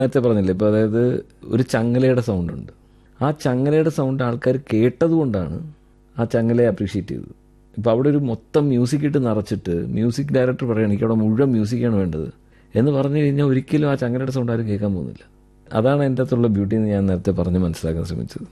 നേരത്തെ പറഞ്ഞില്ലേ ഇപ്പൊ അതായത് ഒരു ചങ്ങലയുടെ സൗണ്ട് ഉണ്ട് ആ ചങ്ങലയുടെ സൗണ്ട് ആൾക്കാർ കേട്ടതുകൊണ്ടാണ് ആ ചങ്ങലയെ അപ്രീഷിയേറ്റ് ചെയ്തത് ഇപ്പൊ അവിടെ ഒരു മൊത്തം മ്യൂസിക് ഇട്ട് നിറച്ചിട്ട് മ്യൂസിക് ഡയറക്ടർ പറയണം എനിക്ക് അവിടെ മുഴുവൻ മ്യൂസിക്കാണ് വേണ്ടത് എന്ന് പറഞ്ഞു കഴിഞ്ഞാൽ ഒരിക്കലും ആ ചങ്ങലയുടെ സൗണ്ട് ആരും കേൾക്കാൻ പോകുന്നില്ല അതാണ് എൻ്റെ അകത്തുള്ള ബ്യൂട്ടി എന്ന് ഞാൻ നേരത്തെ പറഞ്ഞ് മനസ്സിലാക്കാൻ ശ്രമിച്ചത്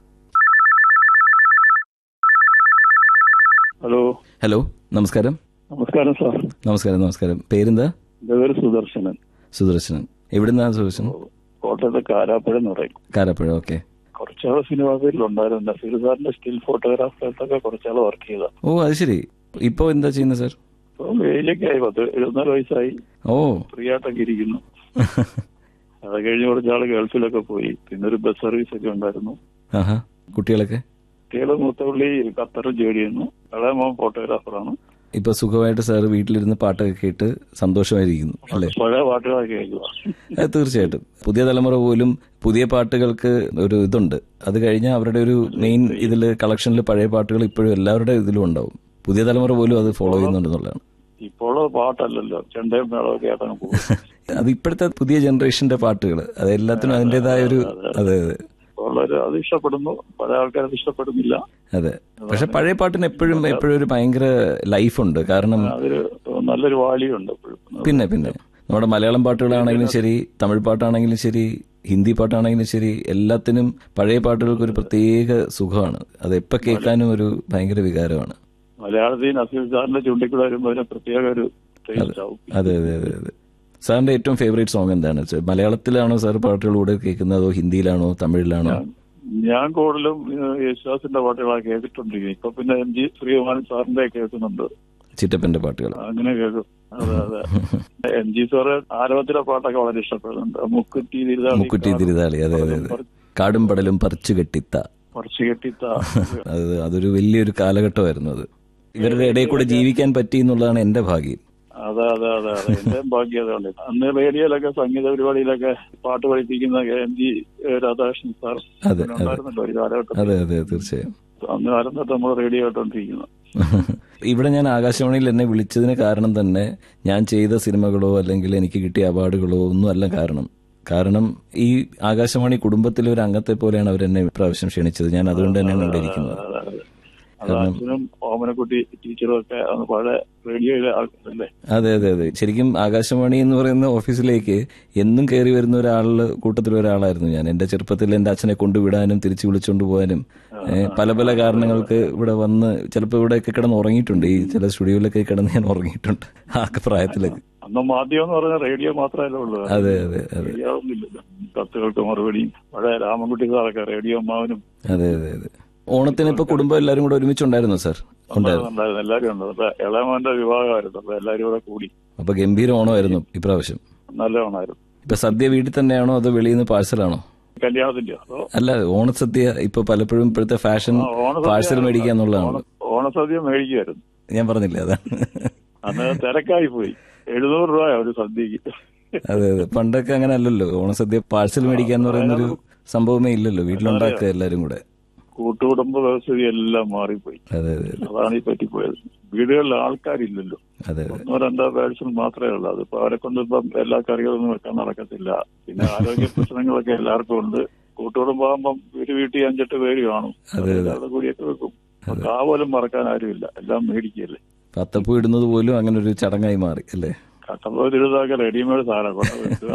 ഹലോ ഹലോ നമസ്കാരം നമസ്കാരം സാർ നമസ്കാരം നമസ്കാരം പേരെന്താ എന്റെ പേര് സുദർശനൻ സുദർശനൻ എവിടുന്നാണ് സുദർശനൻ കോട്ടയത്തെ കാരാപ്പുഴ എന്ന് പറയും കാരാപ്പുഴ ഓക്കെ കുറച്ചാള് സിനിമാ ഫീൽഡിലുണ്ടായിരുന്നു നസീർ സാറിന്റെ സ്റ്റിൽ ഫോട്ടോഗ്രാഫറായിട്ടൊക്കെ കുറച്ചാള് വർക്ക് ചെയ്ത ഓ അത് ശരി ഇപ്പോൾ എന്താ ചെയ്യുന്നത് സാർ ഇപ്പം ഏജൊക്കെ ആയി പത്ത് എഴുപത്തിനാല് വയസ്സായി ഓ ഫ്രീ ആയിട്ടൊക്കെ ഇരിക്കുന്നു അത് കഴിഞ്ഞ് കുറച്ചാള് ഗൾഫിലൊക്കെ പോയി പിന്നെ ഒരു ബസ് സർവീസ് ഒക്കെ ഉണ്ടായിരുന്നു ആഹാ കുട്ടികളൊക്കെ കുട്ടികള് മൂത്തപള്ളി ഖത്തറും ജോലി ചെയ്യുന്നു ഇളയ മോൻ ഫോട്ടോഗ്രാഫറാണ് ഇപ്പൊ സുഖമായിട്ട് സാർ വീട്ടിലിരുന്ന് പാട്ടൊക്കെ കേട്ട് സന്തോഷമായിരിക്കുന്നു അല്ലേ പഴയ പാട്ടുകളൊക്കെ കേൾക്കുക അത് തീർച്ചയായിട്ടും പുതിയ തലമുറ പോലും പുതിയ പാട്ടുകൾക്ക് ഒരു ഇതുണ്ട് അത് കഴിഞ്ഞാൽ അവരുടെ ഒരു മെയിൻ ഇതിൽ കളക്ഷനിൽ പഴയ പാട്ടുകൾ ഇപ്പോഴും എല്ലാവരുടെ ഇതിലും ഉണ്ടാവും പുതിയ തലമുറ പോലും അത് ഫോളോ ചെയ്യുന്നുണ്ടെന്നുള്ളതാണ് ഇപ്പോഴുള്ള പാട്ടല്ലല്ലോ ചെണ്ടയും മേളമൊക്കെ ആയിട്ടങ്ങ് പോകും അത് ഇപ്പോഴത്തെ പുതിയ ജനറേഷന്റെ പാട്ടുകൾ അത് എല്ലാത്തിനും അതിൻ്റെതായ ഒരു അതെ അതെ ഉള്ളവര് അത് ഇഷ്ടപ്പെടുന്നു പല ആൾക്കാരത് ഇഷ്ടപ്പെടുന്നില്ല അതെ പക്ഷെ പഴയ പാട്ടിന് എപ്പോഴും എപ്പോഴും ഒരു ഭയങ്കര ലൈഫുണ്ട് കാരണം അതൊരു നല്ലൊരു വാല്യുണ്ട് എപ്പോഴും പിന്നെ പിന്നെ നമ്മുടെ മലയാളം പാട്ടുകളാണെങ്കിലും ശരി തമിഴ് പാട്ടാണെങ്കിലും ശരി ഹിന്ദി പാട്ടാണെങ്കിലും ശരി എല്ലാത്തിനും പഴയ പാട്ടുകൾക്ക് ഒരു പ്രത്യേക സുഖമാണ് അത് എപ്പോൾ കേൾക്കാനും ഒരു ഭയങ്കര വികാരമാണ് മലയാളത്തിൽ നസീർ സാറിന്റെ ചൂണ്ടിക്കൂടെ വരുമ്പോൾ അതിന് പ്രത്യേക ഒരു ടേസ്റ്റ് ആവും അതെ അതെ അതെ അതെ സാറിന്റെ ഏറ്റവും ഫേവറേറ്റ് സോങ് എന്താണ് വെച്ചാൽ മലയാളത്തിലാണോ സാർ പാട്ടുകളിലൂടെ കേൾക്കുന്നത് അതോ ഹിന്ദിയിലാണോ തമിഴിലാണോ ഞാൻ കൂടുതലും ഏഹ്, യേശുദാസിന്റെ പാട്ടുകളാണ് കേട്ടിട്ടുണ്ടിരിക്കുന്നത് ഇപ്പൊ പിന്നെ എം ജി ശ്രീകുമാരൻ സാറിന്റെ കേൾക്കുന്നുണ്ട് ചിറ്റപ്പന്റെ പാട്ടുകൾ അങ്ങനെ കേൾക്കും അതെ അതെ എം ജി സാറ് ആരവത്തിലെ പാട്ടൊക്കെ വളരെ ഇഷ്ടപ്പെടുന്നുണ്ട് മുക്കുറ്റി തിരുതാളി മുക്കുറ്റി തിരുതാളി അതെ അതെ അതെ കാടും പടലും പറിച്ചു കെട്ടിത്ത കുറച്ച് കെട്ടിത്ത അത് അതൊരു വലിയൊരു കാലഘട്ടമായിരുന്നു അത് ഇവരുടെ ഇടയിൽ കൂടെ ജീവിക്കാൻ പറ്റി എന്നുള്ളതാണ് എന്റെ ഭാഗ്യം അതെ അതെ അതെ അതെ എന്റെ ഭാഗ്യതയുണ്ട് അന്ന് റേഡിയോയിലൊക്കെ സംഗീത പരിപാടിയിലൊക്കെ പാട്ട് പഠിപ്പിക്കുന്ന എം ജി രാധാകൃഷ്ണൻ സാർ അതെ അതെ ഉണ്ടായിരുന്നല്ലോ ഒരു കാലഘട്ടം അതെ അതെ തീർച്ചയായും അന്ന് കാലം തൊട്ട് നമ്മൾ റേഡിയോ കേട്ടോണ്ടിരിക്കുന്നത് ഇവിടെ ഞാൻ ആകാശവാണിയിൽ എന്നെ വിളിച്ചതിന് കാരണം തന്നെ ഞാൻ ചെയ്ത സിനിമകളോ അല്ലെങ്കിൽ എനിക്ക് കിട്ടിയ അവാർഡുകളോ ഒന്നും അല്ല കാരണം കാരണം ഈ ആകാശവാണി കുടുംബത്തിലെ ഒരു അംഗത്തെ പോലെയാണ് അവരെന്നെ ഇപ്രാവശ്യം ക്ഷണിച്ചത് ഞാൻ അതുകൊണ്ട് തന്നെയാണ് ഇവിടെ ഇരിക്കുന്നത് അതെ, അതെ. അത് അച്ഛനും ഓമനക്കുട്ടി ടീച്ചറും ഒക്കെ അന്ന് പഴയ റേഡിയോയിലെ ആൾക്കാരല്ലേ അതെ അതെ അതെ ശരിക്കും ആകാശവാണി എന്ന് പറയുന്ന ഓഫീസിലേക്ക് എന്നും കയറി വരുന്ന ഒരാളുടെ കൂട്ടത്തിൽ ഒരാളായിരുന്നു ഞാൻ എന്റെ ചെറുപ്പത്തിൽ എന്റെ അച്ഛനെ കൊണ്ടുവിടാനും തിരിച്ചു വിളിച്ചുകൊണ്ട് പോകാനും ഏ, പല പല കാരണങ്ങൾക്ക് ഇവിടെ വന്ന് ചിലപ്പോൾ ഇവിടെയൊക്കെ കിടന്ന് ഉറങ്ങിയിട്ടുണ്ട് ഈ ചില സ്റ്റുഡിയോയിലൊക്കെ കിടന്ന് ഞാൻ ഉറങ്ങിയിട്ടുണ്ട് ആ പ്രായത്തിലൊക്കെ അന്ന് മാധ്യമം എന്ന് പറഞ്ഞാൽ റേഡിയോ മാത്രമല്ലേ ഉള്ളൂ അതെ അതെ അതെ റേഡിയോ ഒന്നുമില്ലല്ലോ കത്തുകൾക്ക് മറുപടിയും പഴയ രാമൻകുട്ടി സാറൊക്കെ റേഡിയോ അമ്മാവനും അതെ അതെ അതെ ഓണത്തിന് ഇപ്പൊ കുടുംബം എല്ലാരും കൂടെ ഒരുമിച്ചുണ്ടായിരുന്നു സാർ ഉണ്ടായിരുന്നു ഉണ്ടായിരുന്നു എല്ലാവരും ഉണ്ട് അപ്പൊ ഇളയമോന്റെ വിവാഹമായിരുന്നു അപ്പൊ എല്ലാവരും കൂടെ കൂടി അപ്പൊ ഗംഭീര ഓണമായിരുന്നു ഇപ്രാവശ്യം നല്ല ഓണമായിരുന്നു ഇപ്പൊ സദ്യ വീട്ടിൽ തന്നെയാണോ അതോ വെളിയിൽ നിന്ന് പാഴ്സലാണോ കല്യാണത്തിന്റെ അതോ അല്ല ഓണസദ്യ ഇപ്പൊ പലപ്പോഴും ഇപ്പോഴത്തെ ഫാഷൻ ആ, ഓണസദ്യ- പാഴ്സൽ മേടിക്കുക എന്നുള്ളതാണ് ഓണ- ഓണസദ്യ മേടിക്കുമായിരുന്നു ഞാൻ പറഞ്ഞില്ലേ അതാണ് അന്ന് തിരക്കായി പോയി എഴുന്നൂറ് രൂപ ഒരു സദ്യക്ക് അതെ അതെ പണ്ടൊക്കെ അങ്ങനെ അല്ലല്ലോ ഓണസദ്യ പാഴ്സൽ മേടിക്കുക എന്ന് പറയുന്ന ഒരു സംഭവമേ ഇല്ലല്ലോ വീട്ടിലുണ്ടാക്കുക എല്ലാരും കൂടെ കൂട്ടുകുടുംബ വ്യവസ്ഥിതി എല്ലാം മാറിപ്പോയി അതെ അതെ അതെ അതാണ് ഈ പറ്റിപ്പോയത് വീടുകളിൽ ആൾക്കാരില്ലല്ലോ അതെ അതെ ഒന്നോ രണ്ടോ പേഴ്സൺ മാത്രമേ ഉള്ളൂ അതിപ്പോ അവരെ കൊണ്ട് ഇപ്പം എല്ലാ കറികളൊന്നും വെക്കാൻ നടക്കത്തില്ല പിന്നെ ആരോഗ്യ പ്രശ്നങ്ങളൊക്കെ എല്ലാവർക്കും ഉണ്ട് കൂട്ടുകുടുംബാകുമ്പം ഒരു വീട്ടിൽ അഞ്ചെട്ട് പേര് കാണും അതെ, അതെ. എല്ലാവരുടെ കൂടിയൊക്കെ വെക്കും അപ്പൊ കാ പോലും മറക്കാൻ ആരുമില്ല എല്ലാം മേടിക്കല്ലേ പത്തപ്പൂ ഇടുന്നത് പോലും അങ്ങനെ ഒരു ചടങ്ങായി മാറി അല്ലേ കട്ടപ്പോ തിരുതാക്കെ റെഡിമെയ്ഡ് സാധനം കൊണ്ട് വെക്കുക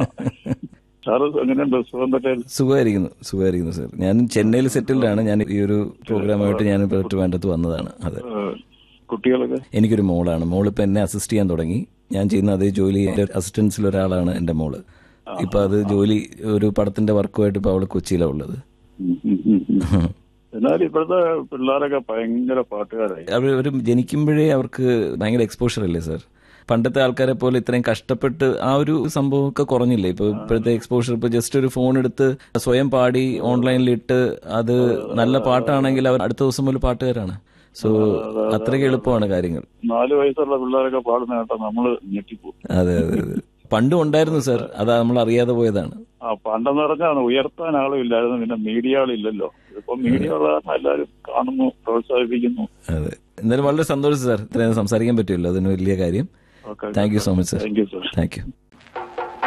സാറ് എങ്ങനെയുണ്ട് സുഖം പറ്റേ സുഖമായിരിക്കുന്നു സുഖമായിരിക്കുന്നു സാർ ഞാൻ ചെന്നൈയിൽ സെറ്റിൽഡാണ് ഞാൻ ഈ ഒരു പ്രോഗ്രാമായിട്ട് ഞാൻ ഇപ്പോൾ ട്രിവാൻഡ്രത്ത് വന്നതാണ് അതെ കുട്ടികളൊക്കെ എനിക്കൊരു മോളാണ് മോളിപ്പോ എന്നെ അസിസ്റ്റ് ചെയ്യാൻ തുടങ്ങി ഞാൻ ചെയ്യുന്ന അതേ ജോലി എന്റെ അസിസ്റ്റൻസിൽ ഒരാളാണ് എന്റെ മോള് ഇപ്പൊ അത് ജോലി ഒരു പടത്തിന്റെ വർക്കുമായിട്ട് ഇപ്പൊ അവള് കൊച്ചിയിലാണ് ഉള്ളത് ഉം, ഉം, ഉം, ഉം. എന്നാലും ഇപ്പോഴത്തെ പിള്ളേരൊക്കെ ഭയങ്കര പാട്ടുകാരായി അവർ ഒരു ജനിക്കുമ്പോഴേ അവർക്ക് ഭയങ്കര എക്സ്പോഷർ അല്ലേ സാർ പണ്ടത്തെ ആൾക്കാരെ പോലെ ഇത്രയും കഷ്ടപ്പെട്ട് ആ ഒരു സംഭവമൊക്കെ കുറഞ്ഞില്ലേ ഇപ്പൊ ഇപ്പോഴത്തെ എക്സ്പോഷർ ഇപ്പൊ ജസ്റ്റ് ഒരു ഫോൺ എടുത്ത് സ്വയം പാടി ഓൺലൈനിൽ ഇട്ട് അത് നല്ല പാട്ടാണെങ്കിൽ അവർ അടുത്ത ദിവസം മുതൽ പാട്ടുകാരാണ് സോ അത്രയ്ക്ക് എളുപ്പമാണ് കാര്യങ്ങൾ നാല് വയസ്സുള്ള പിള്ളേരൊക്കെ പാടുന്ന കേട്ടാ നമ്മള് ഞെട്ടിപ്പോകും അതെ അതെ അതെ പണ്ടും ഉണ്ടായിരുന്നു സാർ അത് നമ്മൾ അറിയാതെ പോയതാണ് ആ പണ്ടെന്ന് പറഞ്ഞാൽ ഉയർത്താൻ ആളും ഇല്ലായിരുന്നു പിന്നെ മീഡിയ ആളില്ലല്ലോ ഇപ്പൊ മീഡിയ ഉള്ള കാരണം എല്ലാവരും കാണുന്നു പ്രോത്സാഹിപ്പിക്കുന്നു അതെ എന്തായാലും വളരെ സന്തോഷം സാർ ഇത്രയും സംസാരിക്കാൻ പറ്റുമല്ലോ അതിന് വലിയ കാര്യം okay thank you so much sir thank you sir thank U